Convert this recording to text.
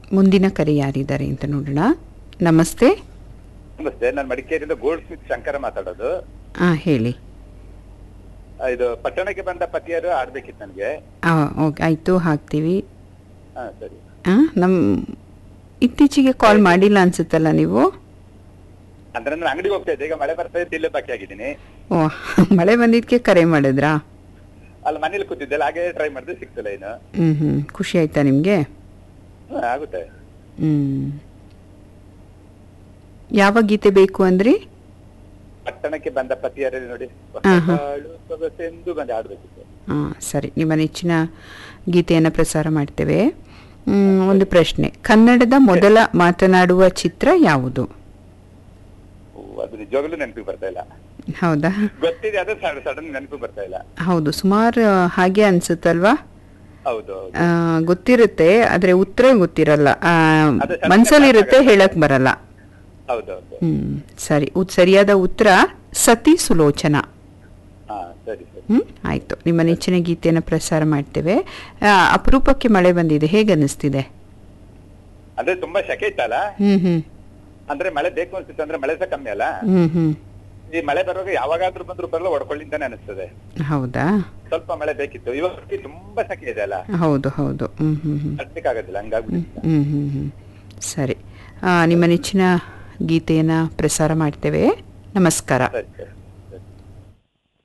ಮುಂದಿನ ಕರೆ ಯಾರಿದ್ದಾರೆ ಅಂತ ನೋಡೋಣ ನಮಸ್ತೆ ನಮಸ್ತೆ ನಾನು ಮಡಿಕೇರಿಯಿಂದ ಗೋಲ್ಡ್ ಸ್ಮಿತ್ ಶಂಕರ ಮಾತಾಡೋದು ಹಾಂ ಹೇಳಿ ಆ, ಇದು ಪಟ್ಟಣಕ್ಕೆ ಬಂದ ಪತಿಯರು ಆಡ್ಬೇಕಿತ್ತು ನನಗೆ ಹಾಂ ಓಕೆ ಆಯಿತು ಹಾಕ್ತೀವಿ ಹಾ ಸರಿ ಹಾಂ ನಮ್ಮ ಇತ್ತೀಚೆಗೆ ಕಾಲ್ ಮಾಡಿಲ್ಲ ಅನ್ಸುತ್ತಲ್ಲ ನೀವು ಅಂದ್ರೆ ನಾನು ಅಂಗಡಿಗೆ ಹೋಗ್ತಾ ಇದ್ದೆ ಈಗ ಮಳೆ ಬರ್ತಾ ಇದ್ದು ಇಲ್ಲೇ ಬಾಕಿ ಆಗಿದ್ದೀನಿ ಓ ಮಳೆ ಬಂದಿದ್ದಕ್ಕೆ ಕರೆ ಮಾಡಿದ್ರಾ ಅಲ್ಲಿ ಮನೇಲಿ ಕೂತಿದ್ದೆಲ್ಲ ಹಾಗೆ ಟ್ರೈ ಮಾಡಿದ್ರೆ ಸಿಕ್ತಲ್ಲ ಏನು ಹ್ಞೂ ಹ್ಞೂ ಖುಷಿ ಆಯ್ತಾ ನಿಮಗೆ ಹಾ, ಆಗುತ್ತೆ ಹ್ಞೂ ಯಾವ ಗೀತೆ ಬೇಕು ಅಂದ್ರಿ ಪಟ್ಟಣಕ್ಕೆ ಬಂದ ಪತಿಯರು ನೋಡಿ ಹಾ, ಹಾ. ಬಾಳು ಸೊಗಸೆಂದು ಬಂದು ಆಡ್ಬೇಕಿತ್ತು ಹಾಂ ಸರಿ ನಿಮ್ಮ ನೆಚ್ಚಿನ ಗೀತೆಯನ್ನು ಪ್ರಸಾರ ಮಾಡ್ತೇವೆ ಮ್, ಒಂದು ಪ್ರಶ್ನೆ ಕನ್ನಡದ ಮೊದಲ ಮಾತನಾಡುವ ಚಿತ್ರ ಯಾವುದು ಓ, ಅದು ನಿಜವಾಗ್ಲೂ ನೆನಪಿಗೆ ಬರ್ತಾ ಇಲ್ಲ ಹೌದಾ ಗೊತ್ತಿದೆ ಅದು ಸಡನ್ ನೆನಪಿಗೆ ಬರ್ತಾ ಇಲ್ಲ ಹೌದು ಸುಮಾರು ಹಾಗೆ ಅನ್ಸುತ್ತಲ್ವಾ ಹೌದು ಹೌದು ಆ, ಗೊತ್ತಿರುತ್ತೆ ಆದರೆ ಉತ್ತರ ಗೊತ್ತಿರಲ್ಲ ಆ, ಅದು ಸಡನ್ ಮನ್ಸಲ್ಲಿರುತ್ತೆ ಹೇಳಕ್ ಬರಲ್ಲ ಹೌದು ಹೌದು ಹ್ಮ್ ಸರಿ ಉತ್- ಸರಿಯಾದ ಉತ್ತರ ಸತಿ ಸುಲೋಚನಾ ಹಾ ಸರಿ ಸರಿ ಹ್ಮ್ ಆಯ್ತು ನಿಮ್ಮ ನೆಚ್ಚಿನ ಗೀತೆಯನ್ನು ಪ್ರಸಾರ ಮಾಡ್ತೇವೆ ಆ, ಅಪರೂಪಕ್ಕೆ ಮಳೆ ಬಂದಿದೆ ಹೇಗೆ ಅನ್ನಿಸ್ತಿದೆ ಅಂದ್ರೆ ತುಂಬಾ ಶೆಕೆ ಇತ್ತಲ್ಲ ಹ್ಮ್ ಹ್ಮ್ ಅಂದ್ರೆ ಮಳೆ ಬೇಕು ಅನ್ಸುತ್ತೆ ಅಂದ್ರೆ ಮಳೆ ಸಹ ಕಮ್ಮಿ ಅಲ್ಲ ಹ್ಮ್ ಹ್ಮ್ ಈ ಮಳೆ ಬರುವಾಗ ಯಾವಾಗಾದ್ರೂ ಬಂದ್ರು ಬರಲ್ಲ ಹೊಡ್ಕೊಳ್ಳಿಂತಾನೆ ಅನಿಸ್ತದೆ ಹೌದಾ ಸ್ವಲ್ಪ ಮಳೆ ಬೇಕಿತ್ತು ಇವಾಗ ತುಂಬಾ ಸೆಕೆ ಇದೆ ಅಲ್ಲ ಹೌದು ಹೌದು ಹ್ಮ್ ಹ್ಮ್ ಹ್ಮ್ ಆಗೋದಿಲ್ಲ ಹಂಗಾಗ್ಬಿಟ್ಟಿದೆ ಹ್ಮ್ ಹ್ಮ್ ಹ್ಮ್ ಸರಿ ಆ, ನಿಮ್ಮ ನೆಚ್ಚಿನ ಗೀತೆಯನ್ನು ಪ್ರಸಾರ ಮಾಡ್ತೇವೆ ನಮಸ್ಕಾರ ಸರಿ ಸರಿ